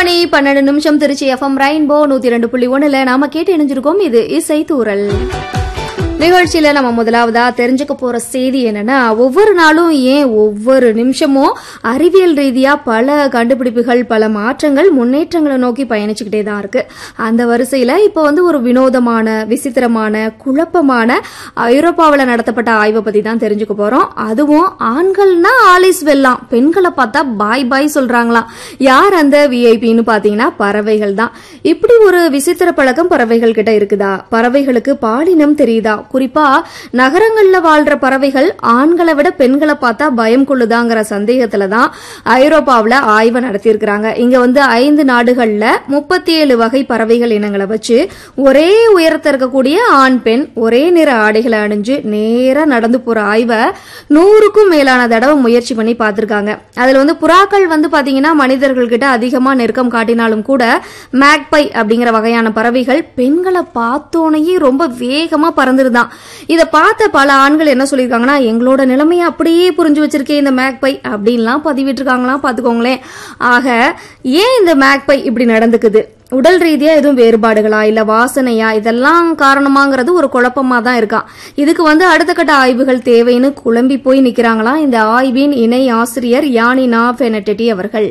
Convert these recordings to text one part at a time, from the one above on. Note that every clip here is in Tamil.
மணி பன்னெண்டு நிமிஷம் திருச்சி எஃப்எம் ரெயின்போ நூத்தி ரெண்டு புள்ளி ஒண்ணுல நாம கேட்டு இணைஞ்சிருக்கோம் இது இசை தூரல் நிகழ்ச்சியில நம்ம முதலாவதா தெரிஞ்சுக்க போற செய்தி என்னன்னா ஒவ்வொரு நாளும் ஏன் ஒவ்வொரு நிமிஷமும் அறிவியல் ரீதியா பல கண்டுபிடிப்புகள் பல மாற்றங்கள் முன்னேற்றங்களை நோக்கி பயணிச்சுக்கிட்டே தான் இருக்கு அந்த வரிசையில இப்ப வந்து ஒரு வினோதமான விசித்திரமான குழப்பமான ஐரோப்பாவில் நடத்தப்பட்ட ஆய்வை பத்தி தான் தெரிஞ்சுக்க போறோம் அதுவும் ஆண்கள்னா ஆலிஸ் வெல்லாம் பெண்களை பார்த்தா பாய் பாய் சொல்றாங்களாம் யார் அந்த விஐபின்னு பாத்தீங்கன்னா பறவைகள் தான் இப்படி ஒரு விசித்திர பழக்கம் பறவைகள் கிட்ட இருக்குதா பறவைகளுக்கு பாலினம் தெரியுதா குறிப்பா நகரங்கள்ல வாழ்ற பறவைகள் ஆண்களை விட பெண்களை பார்த்தா பயம் கொள்ளுதாங்கிற சந்தேகத்துல தான் ஐரோப்பாவுல ஆய்வு நடத்தியிருக்கிறாங்க இங்க வந்து ஐந்து நாடுகள்ல முப்பத்தி ஏழு வகை பறவைகள் இனங்களை வச்சு ஒரே உயரத்தில் இருக்கக்கூடிய ஆண் பெண் ஒரே நிற ஆடைகளை அணிஞ்சு நேரா நடந்து போற ஆய்வை நூறுக்கும் மேலான தடவை முயற்சி பண்ணி பார்த்திருக்காங்க அதுல வந்து புறாக்கள் வந்து பாத்தீங்கன்னா மனிதர்கள் கிட்ட அதிகமா நெருக்கம் காட்டினாலும் கூட மேக்பை அப்படிங்கிற வகையான பறவைகள் பெண்களை பார்த்தோனையே ரொம்ப வேகமா பறந்துருதான் இத பார்த்த பல ஆண்கள் என்ன சொல்லியிருக்காங்கன்னா எங்களோட நிலைமையை அப்படியே புரிஞ்சு வச்சிருக்கேன் இந்த மேக்பை அப்படின்லாம் பதிவிட்டிருக்காங்களாம் பாத்துக்கோங்களேன் ஆக ஏன் இந்த மேக்பை இப்படி நடந்துக்குது உடல் ரீதியா எதுவும் வேறுபாடுகளா இல்ல வாசனையா இதெல்லாம் காரணமாங்கிறது ஒரு குழப்பமா தான் இருக்கான் இதுக்கு வந்து அடுத்த கட்ட ஆய்வுகள் தேவைன்னு குழம்பி போய் நிக்கிறாங்களாம் இந்த ஆய்வின் இணை ஆசிரியர் யானினா பெனடெட்டி அவர்கள்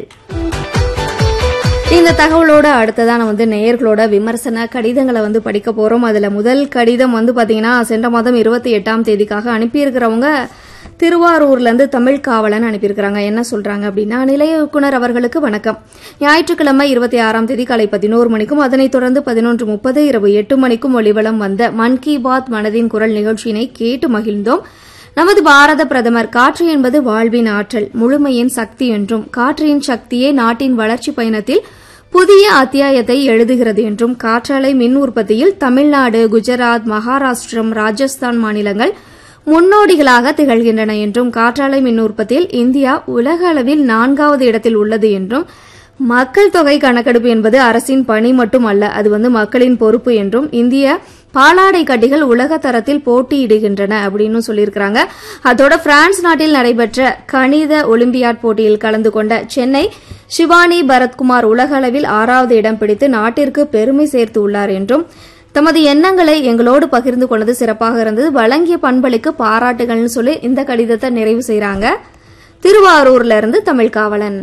இந்த தகவலோட அடுத்ததான் நம்ம வந்து நேயர்களோட விமர்சன கடிதங்களை வந்து படிக்க போறோம் அதுல முதல் கடிதம் வந்து பாத்தீங்கன்னா சென்ற மாதம் இருபத்தி எட்டாம் தேதிக்காக அனுப்பியிருக்கிறவங்க திருவாரூர்ல இருந்து தமிழ் காவலன் அனுப்பியிருக்கிறாங்க என்ன சொல்றாங்க அப்படின்னா நிலைய இயக்குனர் அவர்களுக்கு வணக்கம் ஞாயிற்றுக்கிழமை இருபத்தி ஆறாம் தேதி காலை பதினோரு மணிக்கும் அதனைத் தொடர்ந்து பதினொன்று முப்பது இரவு எட்டு மணிக்கும் ஒளிவலம் வந்த மன் கி பாத் மனதின் குரல் நிகழ்ச்சியினை கேட்டு மகிழ்ந்தோம் நமது பாரத பிரதமர் காற்று என்பது வாழ்வின் ஆற்றல் முழுமையின் சக்தி என்றும் காற்றின் சக்தியே நாட்டின் வளர்ச்சி பயணத்தில் புதிய அத்தியாயத்தை எழுதுகிறது என்றும் காற்றாலை மின் உற்பத்தியில் தமிழ்நாடு குஜராத் மகாராஷ்டிரம் ராஜஸ்தான் மாநிலங்கள் முன்னோடிகளாக திகழ்கின்றன என்றும் காற்றாலை மின் உற்பத்தியில் இந்தியா உலக அளவில் நான்காவது இடத்தில் உள்ளது என்றும் மக்கள் தொகை கணக்கெடுப்பு என்பது அரசின் பணி மட்டும் அல்ல அது வந்து மக்களின் பொறுப்பு என்றும் இந்திய பாலாடை கட்டிகள் உலக தரத்தில் போட்டியிடுகின்றன அப்படின்னு சொல்லியிருக்கிறாங்க அதோட பிரான்ஸ் நாட்டில் நடைபெற்ற கணித ஒலிம்பியாட் போட்டியில் கலந்து கொண்ட சென்னை சிவானி பரத்குமார் உலக அளவில் ஆறாவது இடம் பிடித்து நாட்டிற்கு பெருமை சேர்த்து உள்ளார் என்றும் தமது எண்ணங்களை எங்களோடு பகிர்ந்து கொண்டது சிறப்பாக இருந்தது வழங்கிய பண்பளிக்கு பாராட்டுகள்னு சொல்லி இந்த கடிதத்தை நிறைவு செய்றாங்க திருவாரூர்ல இருந்து தமிழ் காவலன்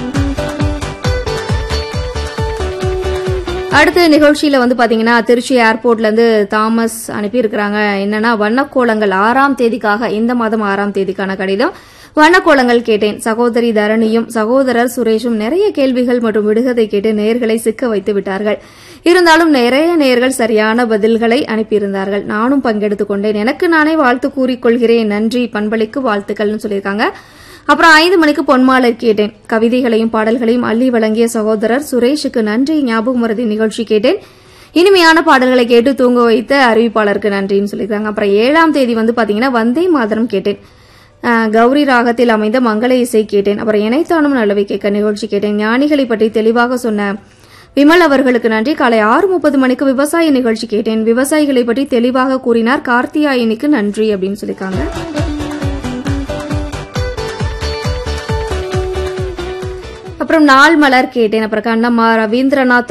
அடுத்த நிகழ்ச்சியில வந்து பாத்தீங்கன்னா திருச்சி ஏர்போர்ட்ல இருந்து தாமஸ் அனுப்பியிருக்கிறாங்க என்னன்னா வண்ணக்கோலங்கள் ஆறாம் தேதிக்காக இந்த மாதம் ஆறாம் தேதிக்கான கடிதம் வண்ணக்கோலங்கள் கேட்டேன் சகோதரி தரணியும் சகோதரர் சுரேஷும் நிறைய கேள்விகள் மற்றும் விடுகதை கேட்டு நேர்களை சிக்க வைத்து விட்டார்கள் இருந்தாலும் நிறைய நேர்கள் சரியான பதில்களை அனுப்பியிருந்தார்கள் நானும் பங்கெடுத்துக் கொண்டேன் எனக்கு நானே வாழ்த்து கூறிக்கொள்கிறேன் நன்றி பண்பளிக்கு வாழ்த்துக்கள்னு சொல்லியிருக்காங்க அப்புறம் ஐந்து மணிக்கு பொன்மாலர் கேட்டேன் கவிதைகளையும் பாடல்களையும் அள்ளி வழங்கிய சகோதரர் சுரேஷுக்கு நன்றி ஞாபகம் மருதி நிகழ்ச்சி கேட்டேன் இனிமையான பாடல்களை கேட்டு தூங்க வைத்த அறிவிப்பாளருக்கு நன்றின்னு சொல்லியிருக்காங்க அப்புறம் ஏழாம் தேதி வந்து பாத்தீங்கன்னா வந்தே மாதரம் கேட்டேன் அஹ், கௌரி ராகத்தில் அமைந்த மங்கள இசை கேட்டேன் அப்புறம் இணைத்தானும் நல்லவை கேட்க நிகழ்ச்சி கேட்டேன் ஞானிகளை பற்றி தெளிவாக சொன்ன விமல் அவர்களுக்கு நன்றி காலை ஆறு முப்பது மணிக்கு விவசாய நிகழ்ச்சி கேட்டேன் விவசாயிகளை பற்றி தெளிவாக கூறினார் கார்த்தியாயினிக்கு நன்றி அப்படின்னு சொல்லியிருக்காங்க அப்புறம் நாள் மலர் கேட்டேன் அப்புறம் கண்ணம்மா ரவீந்திரநாத்